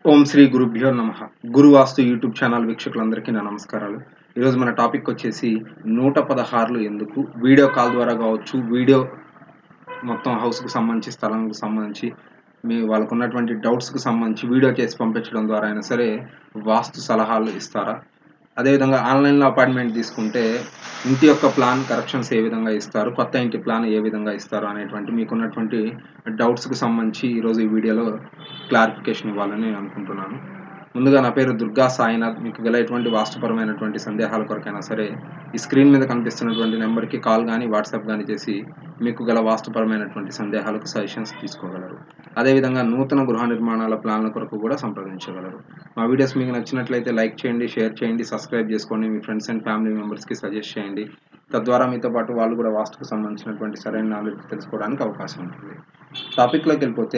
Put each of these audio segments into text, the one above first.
ఓం శ్రీ గురుభ్యో నమ గురువాస్తు YouTube channel వీక్షకులందరికీ నా నమస్కారాలు ఈరోజు మన టాపిక్ వచ్చేసి నూట పదహారులు ఎందుకు వీడియో కాల్ ద్వారా కావచ్చు వీడియో మొత్తం హౌస్కి సంబంధించి స్థలంకి సంబంధించి మీ వాళ్ళకు ఉన్నటువంటి డౌట్స్కి సంబంధించి వీడియో చేసి పంపించడం ద్వారా అయినా సరే వాస్తు సలహాలు ఇస్తారా అదేవిధంగా ఆన్లైన్లో అపాయింట్మెంట్ తీసుకుంటే ఇంటి యొక్క ప్లాన్ కరెక్షన్స్ ఏ విధంగా ఇస్తారు కొత్త ఇంటి ప్లాన్ ఏ విధంగా ఇస్తారు అనేటువంటి మీకున్నటువంటి డౌట్స్కి సంబంధించి ఈరోజు ఈ వీడియోలో క్లారిఫికేషన్ ఇవ్వాలని నేను అనుకుంటున్నాను ముందుగా నా పేరు దుర్గా సాయినాథ్ మీకు గల ఎటువంటి వాస్తుపరమైనటువంటి సందేహాల కొరకైనా సరే ఈ స్క్రీన్ మీద కనిపిస్తున్నటువంటి నెంబర్కి కాల్ కానీ వాట్సాప్ కానీ చేసి మీకు గల వాస్తుపరమైనటువంటి సందేహాలకు సజెషన్స్ తీసుకోగలరు అదేవిధంగా నూతన గృహ నిర్మాణాల ప్లాన్ల కొరకు కూడా సంప్రదించగలరు మా వీడియోస్ మీకు నచ్చినట్లయితే లైక్ చేయండి షేర్ చేయండి సబ్స్క్రైబ్ చేసుకోండి మీ ఫ్రెండ్స్ అండ్ ఫ్యామిలీ మెంబర్స్కి సజెస్ట్ చేయండి తద్వారా మీతో పాటు వాళ్ళు కూడా వాస్తుకు సంబంధించినటువంటి సరైన నాలెడ్జ్ తెలుసుకోవడానికి అవకాశం ఉంటుంది టాపిక్లోకి వెళ్ళిపోతే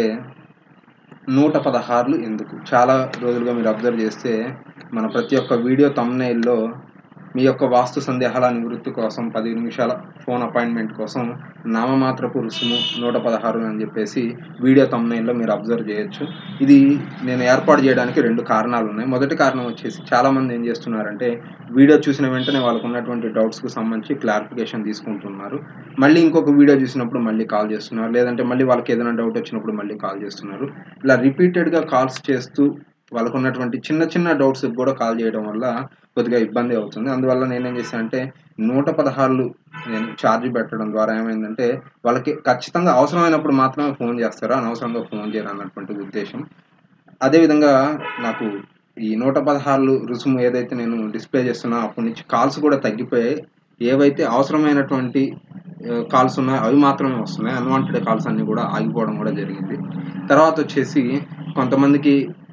నూట పదహారులు ఎందుకు చాలా రోజులుగా మీరు అబ్జర్వ్ చేస్తే మన ప్రతి ఒక్క వీడియో తమ్నైల్లో మీ యొక్క వాస్తు సందేహాల నివృత్తి కోసం పది నిమిషాల ఫోన్ అపాయింట్మెంట్ కోసం నామమాత్రపు రుసుము నూట పదహారు అని చెప్పేసి వీడియో తమ్నైల్లో మీరు అబ్జర్వ్ చేయొచ్చు ఇది నేను ఏర్పాటు చేయడానికి రెండు కారణాలు ఉన్నాయి మొదటి కారణం వచ్చేసి చాలామంది ఏం చేస్తున్నారంటే వీడియో చూసిన వెంటనే వాళ్ళకు ఉన్నటువంటి డౌట్స్కి సంబంధించి క్లారిఫికేషన్ తీసుకుంటున్నారు మళ్ళీ ఇంకొక వీడియో చూసినప్పుడు మళ్ళీ కాల్ చేస్తున్నారు లేదంటే మళ్ళీ వాళ్ళకి ఏదైనా డౌట్ వచ్చినప్పుడు మళ్ళీ కాల్ చేస్తున్నారు ఇలా రిపీటెడ్గా కాల్స్ చేస్తూ వాళ్ళకు ఉన్నటువంటి చిన్న చిన్న డౌట్స్ కూడా కాల్ చేయడం వల్ల కొద్దిగా ఇబ్బంది అవుతుంది అందువల్ల నేనేం చేశాను అంటే నూట పదహారులు నేను ఛార్జ్ పెట్టడం ద్వారా ఏమైందంటే వాళ్ళకి ఖచ్చితంగా అవసరమైనప్పుడు మాత్రమే ఫోన్ చేస్తారు అనవసరంగా ఫోన్ చేయరు అన్నటువంటి ఉద్దేశం అదేవిధంగా నాకు ఈ నూట పదహారులు రుసుము ఏదైతే నేను డిస్ప్లే చేస్తున్నా అప్పటి నుంచి కాల్స్ కూడా తగ్గిపోయాయి ఏవైతే అవసరమైనటువంటి కాల్స్ ఉన్నాయో అవి మాత్రమే వస్తున్నాయి అన్వాంటెడ్ కాల్స్ అన్నీ కూడా ఆగిపోవడం కూడా జరిగింది తర్వాత వచ్చేసి కొంతమందికి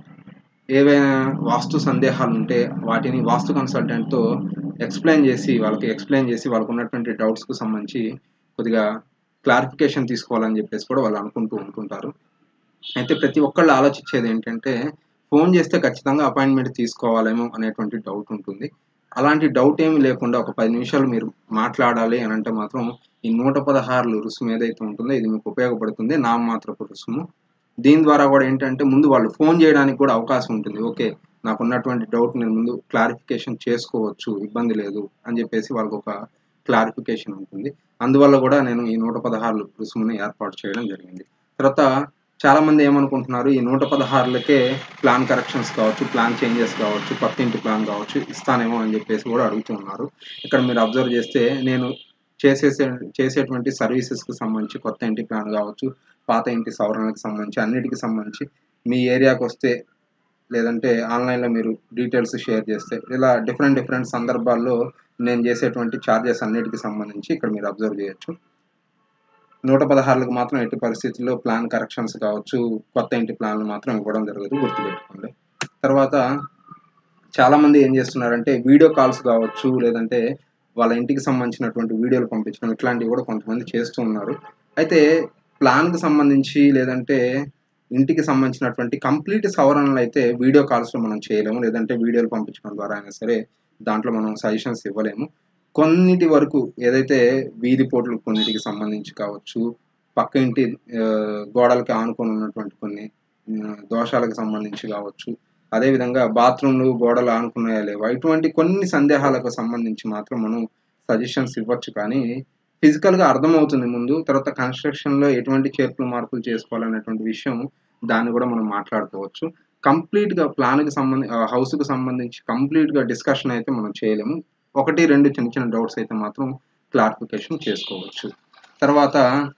ఏవైనా వాస్తు సందేహాలు ఉంటే వాటిని వాస్తు కన్సల్టెంట్తో ఎక్స్ప్లెయిన్ చేసి వాళ్ళకి ఎక్స్ప్లెయిన్ చేసి వాళ్ళకు ఉన్నటువంటి డౌట్స్కి సంబంధించి కొద్దిగా క్లారిఫికేషన్ తీసుకోవాలని చెప్పేసి కూడా వాళ్ళు అనుకుంటూ ఉంటుంటారు అయితే ప్రతి ఒక్కళ్ళు ఆలోచించేది ఏంటంటే ఫోన్ చేస్తే ఖచ్చితంగా అపాయింట్మెంట్ తీసుకోవాలేమో అనేటువంటి డౌట్ ఉంటుంది అలాంటి డౌట్ ఏమి లేకుండా ఒక పది నిమిషాలు మీరు మాట్లాడాలి అని అంటే మాత్రం ఈ నూట పదహారులు రుసుము ఏదైతే ఉంటుందో ఇది మీకు ఉపయోగపడుతుంది నామమాత్రపు రుసుము దీని ద్వారా కూడా ఏంటంటే ముందు వాళ్ళు ఫోన్ చేయడానికి కూడా అవకాశం ఉంటుంది ఓకే నాకు ఉన్నటువంటి డౌట్ నేను ముందు క్లారిఫికేషన్ చేసుకోవచ్చు ఇబ్బంది లేదు అని చెప్పేసి వాళ్ళకి ఒక క్లారిఫికేషన్ ఉంటుంది అందువల్ల కూడా నేను ఈ నూట పదహారు రుసుముని ఏర్పాటు చేయడం జరిగింది తర్వాత చాలా మంది ఏమనుకుంటున్నారు ఈ నూట పదహారులకే ప్లాన్ కరెక్షన్స్ కావచ్చు ప్లాన్ చేంజెస్ కావచ్చు కొత్త ఇంటి ప్లాన్ కావచ్చు ఇస్తానేమో అని చెప్పేసి కూడా అడుగుతున్నారు ఇక్కడ మీరు అబ్జర్వ్ చేస్తే నేను చేసేసే చేసేటువంటి సర్వీసెస్కి సంబంధించి కొత్త ఇంటి ప్లాన్ కావచ్చు పాత ఇంటి సవరణకు సంబంధించి అన్నిటికి సంబంధించి మీ ఏరియాకి వస్తే లేదంటే ఆన్లైన్లో మీరు డీటెయిల్స్ షేర్ చేస్తే ఇలా డిఫరెంట్ డిఫరెంట్ సందర్భాల్లో నేను చేసేటువంటి ఛార్జెస్ అన్నిటికి సంబంధించి ఇక్కడ మీరు అబ్జర్వ్ చేయొచ్చు నూట పదహారులకు మాత్రం ఎట్టి పరిస్థితుల్లో ప్లాన్ కరెక్షన్స్ కావచ్చు కొత్త ఇంటి ప్లాన్లు మాత్రం ఇవ్వడం జరగదు గుర్తుపెట్టుకోండి తర్వాత చాలామంది ఏం చేస్తున్నారంటే వీడియో కాల్స్ కావచ్చు లేదంటే వాళ్ళ ఇంటికి సంబంధించినటువంటి వీడియోలు పంపించడం ఇట్లాంటివి కూడా కొంతమంది చేస్తూ ఉన్నారు అయితే ప్లాన్కి సంబంధించి లేదంటే ఇంటికి సంబంధించినటువంటి కంప్లీట్ సవరణలు అయితే వీడియో కాల్స్లో మనం చేయలేము లేదంటే వీడియోలు పంపించడం ద్వారా అయినా సరే దాంట్లో మనం సజెషన్స్ ఇవ్వలేము కొన్నిటి వరకు ఏదైతే వీధి పోట్లు కొన్నిటికి సంబంధించి కావచ్చు పక్క ఇంటి గోడలకి ఆనుకొని ఉన్నటువంటి కొన్ని దోషాలకు సంబంధించి కావచ్చు అదేవిధంగా బాత్రూమ్లు గోడలు ఆనుకున్నాయా లేవా ఇటువంటి కొన్ని సందేహాలకు సంబంధించి మాత్రం మనం సజెషన్స్ ఇవ్వచ్చు కానీ ఫిజికల్గా అర్థమవుతుంది ముందు తర్వాత కన్స్ట్రక్షన్లో ఎటువంటి చేర్పులు మార్పులు చేసుకోవాలనేటువంటి విషయం దాన్ని కూడా మనం మాట్లాడుకోవచ్చు కంప్లీట్గా ప్లాన్కి సంబంధి హౌస్కి సంబంధించి కంప్లీట్గా డిస్కషన్ అయితే మనం చేయలేము ఒకటి రెండు చిన్న చిన్న డౌట్స్ అయితే మాత్రం క్లారిఫికేషన్ చేసుకోవచ్చు తర్వాత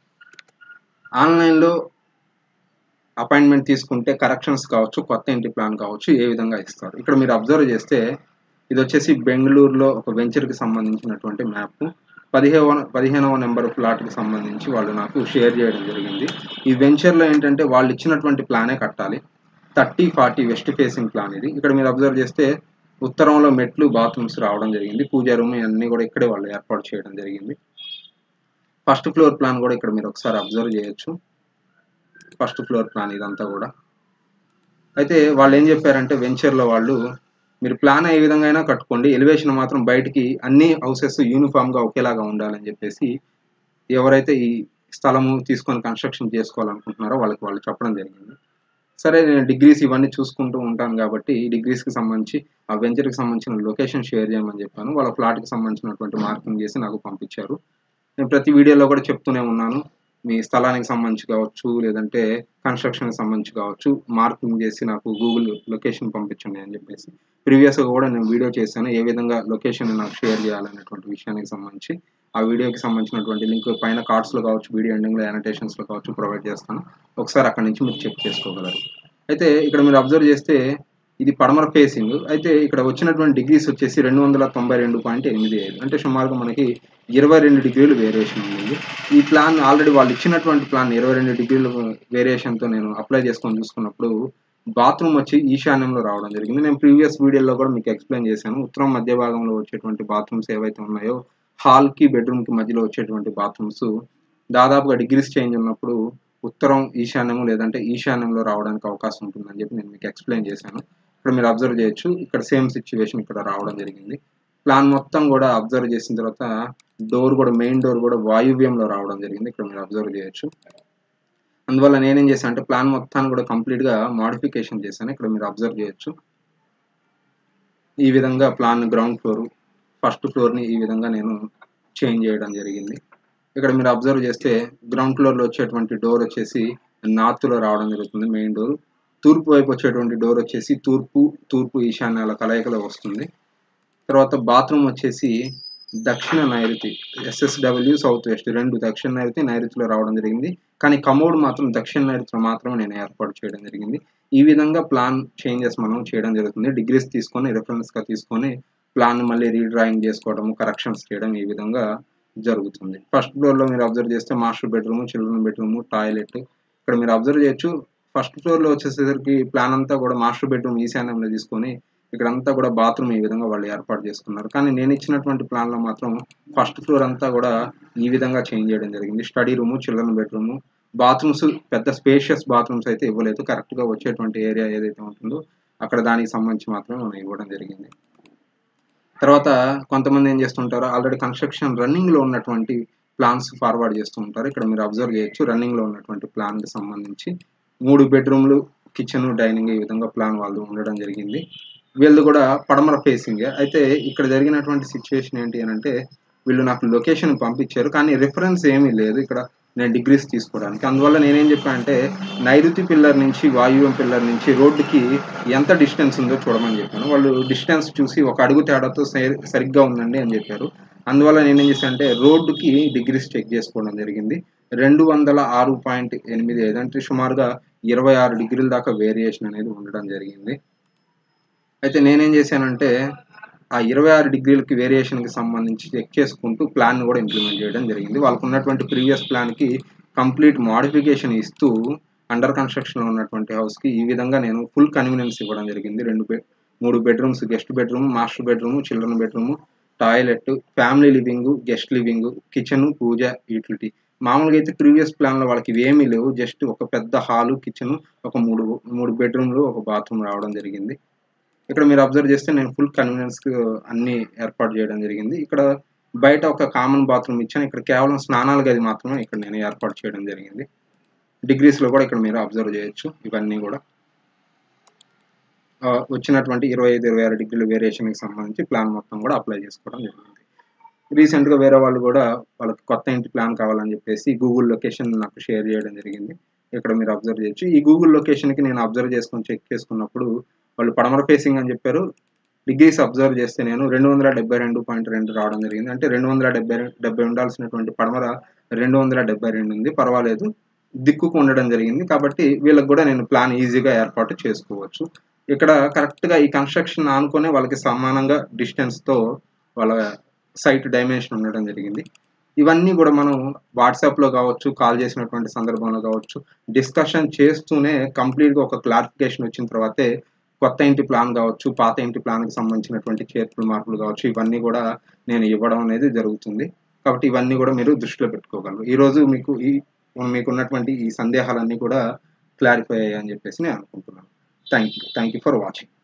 ఆన్లైన్లో అపాయింట్మెంట్ తీసుకుంటే కరెక్షన్స్ కావచ్చు కొత్త ఇంటి ప్లాన్ కావచ్చు ఏ విధంగా ఇస్తారు ఇక్కడ మీరు అబ్జర్వ్ చేస్తే ఇది వచ్చేసి బెంగళూరులో ఒక వెంచర్కి సంబంధించినటువంటి మ్యాప్ పదిహేవ పదిహేనవ నెంబర్ ప్లాట్కి సంబంధించి వాళ్ళు నాకు షేర్ చేయడం జరిగింది ఈ వెంచర్లో ఏంటంటే వాళ్ళు ఇచ్చినటువంటి ప్లానే కట్టాలి thirty forty west facing plan ఇది ఇక్కడ మీరు అబ్జర్వ్ చేస్తే ఉత్తరంలో మెట్లు బాత్రూమ్స్ రావడం జరిగింది పూజా రూమ్ అన్నీ కూడా ఇక్కడే వాళ్ళు ఏర్పాటు చేయడం జరిగింది ఫస్ట్ ఫ్లోర్ ప్లాన్ కూడా ఇక్కడ మీరు ఒకసారి అబ్జర్వ్ చేయొచ్చు ఫస్ట్ ఫ్లోర్ ప్లాన్ ఇదంతా కూడా అయితే వాళ్ళు ఏం చెప్పారంటే వెంచర్లో వాళ్ళు మీరు ప్లాన్ ఏ విధంగా అయినా కట్టుకోండి ఎలివేషన్ మాత్రం బయటికి అన్ని హౌసెస్ యూనిఫామ్గా ఒకేలాగా ఉండాలని చెప్పేసి ఎవరైతే ఈ స్థలము తీసుకొని కన్స్ట్రక్షన్ చేసుకోవాలనుకుంటున్నారో వాళ్ళకి వాళ్ళు చెప్పడం జరిగింది సరే నేను డిగ్రీస్ ఇవన్నీ చూసుకుంటూ ఉంటాను కాబట్టి ఈ డిగ్రీస్కి సంబంధించి ఆ వెంచర్కి సంబంధించిన లొకేషన్ షేర్ చేయమని చెప్పాను వాళ్ళ ఫ్లాట్కి సంబంధించినటువంటి మార్కింగ్ చేసి నాకు పంపించారు నేను ప్రతి వీడియోలో కూడా చెప్తూనే ఉన్నాను మీ స్థలానికి సంబంధించి కావచ్చు లేదంటే కన్స్ట్రక్షన్కి సంబంధించి కావచ్చు మార్కింగ్ చేసి నాకు గూగుల్ లొకేషన్ పంపించండి అని చెప్పేసి ప్రీవియస్గా కూడా నేను వీడియో చేశాను ఏ విధంగా లొకేషన్ నాకు షేర్ చేయాలనేటువంటి విషయానికి సంబంధించి ఆ వీడియోకి సంబంధించినటువంటి లింక్ పైన కార్డ్స్లో కావచ్చు వీడియో ఎండింగ్లో యానిటేషన్స్లో కావచ్చు ప్రొవైడ్ చేస్తాను ఒకసారి అక్కడి నుంచి మీరు చెక్ చేసుకోగలరు అయితే ఇక్కడ మీరు అబ్జర్వ్ చేస్తే ఇది పడమర ఫేసింగ్ అయితే ఇక్కడ వచ్చినటువంటి డిగ్రీస్ వచ్చేసి రెండు వందల తొంభై రెండు పాయింట్ ఎనిమిది ఐదు అంటే సుమారుగా మనకి ఇరవై రెండు డిగ్రీలు వేరియేషన్ ఉంది ఈ ప్లాన్ ఆల్రెడీ వాళ్ళు ఇచ్చినటువంటి ప్లాన్ ఇరవై రెండు డిగ్రీల వేరియేషన్తో నేను అప్లై చేసుకొని చూసుకున్నప్పుడు బాత్రూమ్ వచ్చి ఈశాన్యంలో రావడం జరిగింది నేను ప్రీవియస్ వీడియోలో కూడా మీకు ఎక్స్ప్లెయిన్ చేశాను ఉత్తరం మధ్య భాగంలో వచ్చేటువంటి బాత్రూమ్స్ ఏవైతే ఉన్నాయో హాల్కి బెడ్రూమ్కి మధ్యలో వచ్చేటువంటి బాత్రూమ్స్ దాదాపుగా డిగ్రీస్ చేంజ్ ఉన్నప్పుడు ఉత్తరం ఈశాన్యము లేదంటే ఈశాన్యంలో రావడానికి అవకాశం ఉంటుందని చెప్పి నేను మీకు ఎక్స్ప్లెయిన్ చేశాను ఇక్కడ మీరు అబ్జర్వ్ చేయొచ్చు ఇక్కడ సేమ్ సిచ్యువేషన్ ఇక్కడ రావడం జరిగింది ప్లాన్ మొత్తం కూడా అబ్జర్వ్ చేసిన తర్వాత డోర్ కూడా మెయిన్ డోర్ కూడా వాయువ్యంలో రావడం జరిగింది ఇక్కడ మీరు అబ్జర్వ్ చేయొచ్చు అందువల్ల నేనేం చేశాను అంటే ప్లాన్ మొత్తాన్ని కూడా కంప్లీట్గా మాడిఫికేషన్ చేశాను ఇక్కడ మీరు అబ్జర్వ్ చేయొచ్చు ఈ విధంగా ప్లాన్ గ్రౌండ్ ఫ్లోర్ ఫస్ట్ ఫ్లోర్ని ఈ విధంగా నేను చేంజ్ చేయడం జరిగింది ఇక్కడ మీరు అబ్జర్వ్ చేస్తే గ్రౌండ్ ఫ్లోర్లో వచ్చేటువంటి డోర్ వచ్చేసి నార్త్లో రావడం జరుగుతుంది మెయిన్ డోర్ తూర్పు వైపు వచ్చేటువంటి డోర్ వచ్చేసి తూర్పు తూర్పు ఈశాన్యాల కలయికలో వస్తుంది తర్వాత బాత్రూమ్ వచ్చేసి దక్షిణ నైరుతి ఎస్ఎస్డబ్ల్యూ సౌత్ వెస్ట్ రెండు దక్షిణ నైరుతి నైరుతిలో రావడం జరిగింది కానీ కమోడ్ మాత్రం దక్షిణ నైరుతిలో మాత్రమే నేను ఏర్పాటు చేయడం జరిగింది ఈ విధంగా ప్లాన్ చేంజెస్ మనం చేయడం జరుగుతుంది డిగ్రీస్ తీసుకొని రెఫరెన్స్గా తీసుకొని ప్లాన్ మళ్ళీ రీడ్రాయింగ్ చేసుకోవడం కరెక్షన్స్ చేయడం ఈ విధంగా జరుగుతుంది ఫస్ట్ ఫ్లోర్లో మీరు అబ్జర్వ్ చేస్తే master bedroom children bedroom toilet ఇక్కడ మీరు అబ్జర్వ్ చేయొచ్చు ఫస్ట్ ఫ్లోర్లో వచ్చేసరికి ప్లాన్ అంతా కూడా మాస్టర్ బెడ్రూమ్ ఈశాన్యంలో తీసుకొని ఇక్కడ అంతా కూడా బాత్రూమ్ ఈ విధంగా వాళ్ళు ఏర్పాటు చేసుకున్నారు కానీ నేను ఇచ్చినటువంటి ప్లాన్లో మాత్రం ఫస్ట్ ఫ్లోర్ అంతా కూడా ఈ విధంగా చేంజ్ చేయడం జరిగింది study room children bedroom bathrooms పెద్ద స్పేషియస్ బాత్రూమ్స్ అయితే ఇవ్వలేదు కరెక్ట్గా వచ్చేటువంటి ఏరియా ఏదైతే ఉంటుందో అక్కడ దానికి సంబంధించి మాత్రమే మనం ఇవ్వడం జరిగింది తర్వాత కొంతమంది ఏం చేస్తుంటారు ఆల్రెడీ కన్స్ట్రక్షన్ రన్నింగ్లో ఉన్నటువంటి ప్లాన్స్ ఫార్వర్డ్ చేస్తూ ఉంటారు ఇక్కడ మీరు అబ్జర్వ్ చేయొచ్చు రన్నింగ్లో ఉన్నటువంటి ప్లాన్కి సంబంధించి మూడు బెడ్రూమ్లు కిచెన్ డైనింగ్ ఈ విధంగా ప్లాన్ వాళ్ళు ఉండడం జరిగింది వీళ్ళు కూడా పడమర ఫేసింగ్ అయితే ఇక్కడ జరిగినటువంటి సిచ్యువేషన్ ఏంటి అని అంటే వీళ్ళు నాకు లొకేషన్ పంపించారు కానీ రిఫరెన్స్ ఏమీ లేదు ఇక్కడ నేను డిగ్రీస్ తీసుకోవడానికి అందువల్ల నేనేం చెప్పానంటే నైరుతి పిల్లర్ నుంచి వాయువ్యం పిల్లర్ నుంచి రోడ్డుకి ఎంత డిస్టెన్స్ ఉందో చూడమని చెప్పాను వాళ్ళు డిస్టెన్స్ చూసి ఒక అడుగు తేడాతో సరిగ్గా ఉందండి అని చెప్పారు అందువల్ల నేనేం చేశాను అంటే రోడ్డుకి డిగ్రీస్ చెక్ చేసుకోవడం జరిగింది రెండు వందల ఆరు పాయింట్ ఎనిమిది ఐదు అంటే సుమారుగా ఇరవై ఆరు డిగ్రీల దాకా వేరియేషన్ అనేది ఉండడం జరిగింది అయితే నేనేం చేశానంటే ఆ ఇరవై ఆరు డిగ్రీలకి వేరియేషన్కి సంబంధించి చెక్ చేసుకుంటూ ప్లాన్ కూడా ఇంప్లిమెంట్ చేయడం జరిగింది వాళ్ళకు ఉన్నటువంటి ప్రీవియస్ ప్లాన్కి కంప్లీట్ మాడిఫికేషన్ ఇస్తూ అండర్ కన్స్ట్రక్షన్లో ఉన్నటువంటి హౌస్కి ఈ విధంగా నేను ఫుల్ కన్వీనియన్స్ ఇవ్వడం జరిగింది రెండు బెడ్ మూడు bedrooms guest bedroom master bedroom children bedroom toilet family living guest living kitchen puja utility మామూలుగా అయితే ప్రీవియస్ ప్లాన్లో వాళ్ళకి ఇవేమీ లేవు జస్ట్ ఒక పెద్ద హాలు కిచెన్ ఒక మూడు మూడు బెడ్రూమ్లు ఒక బాత్రూమ్ రావడం జరిగింది ఇక్కడ మీరు అబ్జర్వ్ చేస్తే నేను ఫుల్ కన్వీనియన్స్ అన్ని ఏర్పాటు చేయడం జరిగింది ఇక్కడ బయట ఒక కామన్ బాత్రూమ్ ఇచ్చాను ఇక్కడ కేవలం స్నానాల గది మాత్రమే ఇక్కడ నేను ఏర్పాటు చేయడం జరిగింది డిగ్రీస్లో కూడా ఇక్కడ మీరు అబ్జర్వ్ చేయొచ్చు ఇవన్నీ కూడా వచ్చినటువంటి ఇరవై ఐదు ఇరవై ఆరు డిగ్రీల వేరియేషన్కి సంబంధించి ప్లాన్ మొత్తం కూడా అప్లై చేసుకోవడం జరిగింది రీసెంట్గా వేరే వాళ్ళు కూడా వాళ్ళకి కొత్త ఇంటి ప్లాన్ కావాలని చెప్పేసి గూగుల్ లొకేషన్ నాకు షేర్ చేయడం జరిగింది ఇక్కడ మీరు అబ్జర్వ్ చేయొచ్చు ఈ గూగుల్ లొకేషన్కి నేను అబ్జర్వ్ చేసుకొని చెక్ చేసుకున్నప్పుడు వాళ్ళు పడమర ఫేసింగ్ అని చెప్పారు డిగ్రీస్ అబ్జర్వ్ చేస్తే నేను రెండు వందల డెబ్బై రెండు పాయింట్ రెండు రావడం జరిగింది అంటే రెండు వందల డెబ్బై డెబ్బై ఉండాల్సినటువంటి పడమర రెండు వందల డెబ్బై రెండు ఉంది పర్వాలేదు దిక్కుకు ఉండడం జరిగింది కాబట్టి వీళ్ళకి కూడా నేను ప్లాన్ ఈజీగా ఏర్పాటు చేసుకోవచ్చు ఇక్కడ కరెక్ట్గా ఈ కన్స్ట్రక్షన్ ఆనుకొని వాళ్ళకి సమానంగా డిస్టెన్స్తో వాళ్ళ సైట్ డైమెన్షన్ ఉండడం జరిగింది ఇవన్నీ కూడా మనం వాట్సాప్లో కావచ్చు కాల్ చేసినటువంటి సందర్భంలో కావచ్చు డిస్కషన్ చేస్తూనే కంప్లీట్గా ఒక క్లారిఫికేషన్ వచ్చిన తర్వాతే కొత్త ఇంటి ప్లాన్ కావచ్చు పాత ఇంటి ప్లాన్కి సంబంధించినటువంటి చేర్పులు మార్పులు కావచ్చు ఇవన్నీ కూడా నేను ఇవ్వడం అనేది జరుగుతుంది కాబట్టి ఇవన్నీ కూడా మీరు దృష్టిలో పెట్టుకోగలరు ఈరోజు మీకు ఈ మీకు ఉన్నటువంటి ఈ సందేహాలన్నీ కూడా క్లారిఫై అయ్యాయని చెప్పేసి నేను అనుకుంటున్నాను thank you thank you for watching